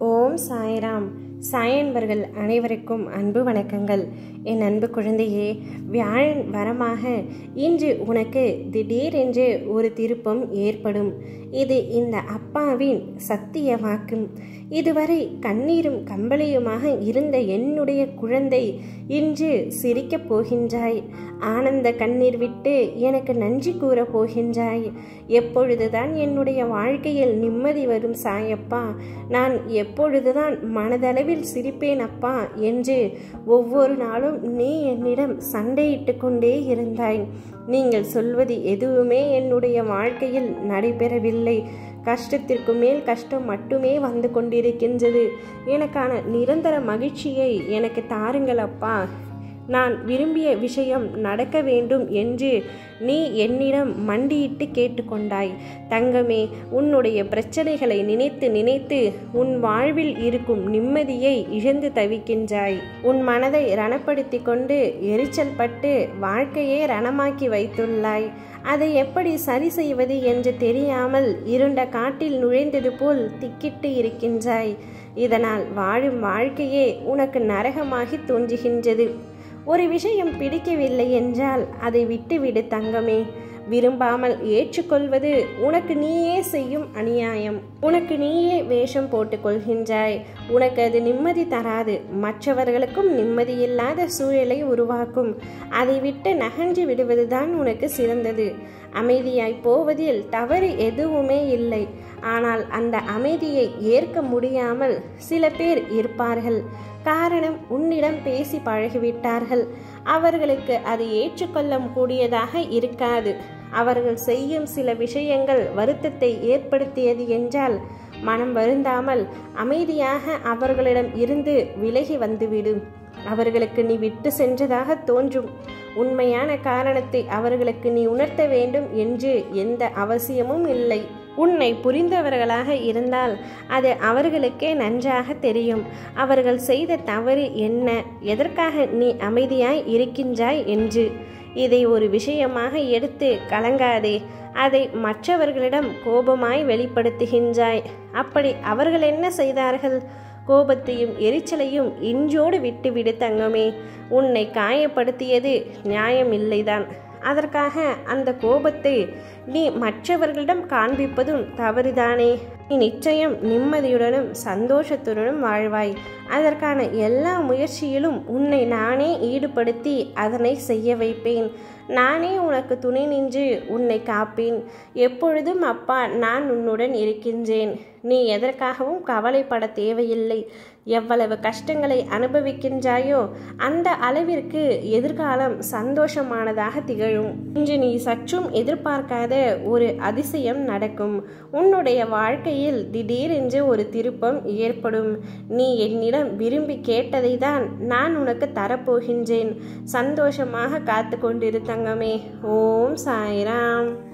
ஓம் சாய்ராம் சாயன்பர்கள் அனைவருக்கும் அன்பு வணக்கங்கள் என் அன்பு குழந்தையே வியாழன் வரமாக இன்று உனக்கு திடீரென்று ஒரு திருப்பம் ஏற்படும் இது இந்த அப்பாவின் சத்திய வாக்கும் இதுவரை கண்ணீரும் கம்பளியுமாக இருந்த என்னுடைய குழந்தை இன்று சிரிக்கப் போகின்றாய் ஆனந்த கண்ணீர் விட்டு எனக்கு நன்றி கூற போகின்றாய் எப்பொழுதுதான் என்னுடைய வாழ்க்கையில் நிம்மதி வரும் சாயப்பா நான் எப்பொழுதுதான் மனதளவில் சிரிப்பேன் அப்பா என்று ஒவ்வொரு நாளும் நீ என்னிடம் சண்டையிட்டு கொண்டே இருந்தாய் நீங்கள் சொல்வது எதுவுமே என்னுடைய வாழ்க்கையில் நடைபெறவில்லை கஷ்டத்திற்கு மேல் கஷ்டம் மட்டுமே வந்து கொண்டிருக்கின்றது எனக்கான நிரந்தர மகிழ்ச்சியை எனக்கு தாருங்கள் அப்பா நான் விரும்பிய விஷயம் நடக்க வேண்டும் என்று நீ என்னிடம் மண்டியிட்டு கேட்டுக்கொண்டாய் தங்கமே உன்னுடைய பிரச்சனைகளை நினைத்து நினைத்து உன் வாழ்வில் இருக்கும் நிம்மதியை இழந்து தவிக்கின்றாய் உன் மனதை ரணப்படுத்தி கொண்டு எரிச்சல் பட்டு வாழ்க்கையே ரணமாக்கி வைத்துள்ளாய் அதை எப்படி சரி செய்வது என்று தெரியாமல் இருண்ட காட்டில் நுழைந்தது போல் திக்கிட்டு இருக்கின்றாய் இதனால் வாழும் வாழ்க்கையே உனக்கு நரகமாகி தோன்றுகின்றது ஒரு விஷயம் பிடிக்கவில்லை என்றால் அதை விட்டுவிடு தங்கமே விரும்பாமல் ஏற்றுக்கொள்வது உனக்கு நீயே செய்யும் அநியாயம் உனக்கு நீயே வேஷம் போட்டுக் கொள்கின்றாய் உனக்கு அது நிம்மதி தராது மற்றவர்களுக்கும் நிம்மதியில்லாத சூழலை உருவாக்கும் அதை விட்டு நகன்று விடுவதுதான் உனக்கு சிறந்தது அமைதியாய் போவதில் தவறு எதுவுமே இல்லை ஆனால் அந்த அமைதியை ஏற்க முடியாமல் சில பேர் இருப்பார்கள் காரணம் உன்னிடம் பேசி பழகிவிட்டார்கள் அவர்களுக்கு அது ஏற்றுக்கொள்ள கூடியதாக இருக்காது அவர்கள் செய்யும் சில விஷயங்கள் வருத்தத்தை ஏற்படுத்தியது என்றால் மனம் வருந்தாமல் அமைதியாக அவர்களிடம் இருந்து விலகி வந்துவிடும் அவர்களுக்கு நீ விட்டு சென்றதாக தோன்றும் உண்மையான காரணத்தை அவர்களுக்கு நீ உணர்த்த வேண்டும் என்று எந்த அவசியமும் இல்லை உன்னை புரிந்தவர்களாக இருந்தால் அது அவர்களுக்கே நன்றாக தெரியும் அவர்கள் செய்த தவறு என்ன எதற்காக நீ அமைதியாய் இருக்கின்றாய் என்று இதை ஒரு விஷயமாக எடுத்து கலங்காதே அதை மற்றவர்களிடம் கோபமாய் வெளிப்படுத்துகின்றாய் அப்படி அவர்கள் என்ன செய்தார்கள் கோபத்தையும் எரிச்சலையும் இன்றோடு விட்டுவிடு தங்கமே உன்னை காயப்படுத்தியது நியாயமில்லைதான் அதற்காக அந்த கோபத்தை நீ மற்றவர்களிடம் காண்பிப்பதும் தவறுதானே நீ நிச்சயம் நிம்மதியுடனும் சந்தோஷத்துடனும் வாழ்வாய் அதற்கான எல்லா முயற்சியிலும் உன்னை நானே ஈடுபடுத்தி அதனை செய்ய வைப்பேன் நானே உனக்கு துணை நின்று உன்னை காப்பேன் எப்பொழுதும் அப்பா நான் உன்னுடன் இருக்கின்றேன் நீ எதற்காகவும் கவலைப்பட தேவையில்லை எவ்வளவு கஷ்டங்களை அனுபவிக்கின்றாயோ அந்த அளவிற்கு எதிர்காலம் சந்தோஷமானதாக திகழும் இன்று நீ சற்றும் எதிர்பார்க்காத ஒரு அதிசயம் நடக்கும் உன்னுடைய வாழ்க்கையில் திடீரென்று ஒரு திருப்பம் ஏற்படும் நீ என்னிடம் விரும்பி கேட்டதை தான் நான் உனக்கு தரப்போகின்றேன் சந்தோஷமாக காத்து கொண்டிரு தங்கமே ஓம் சாய்ராம்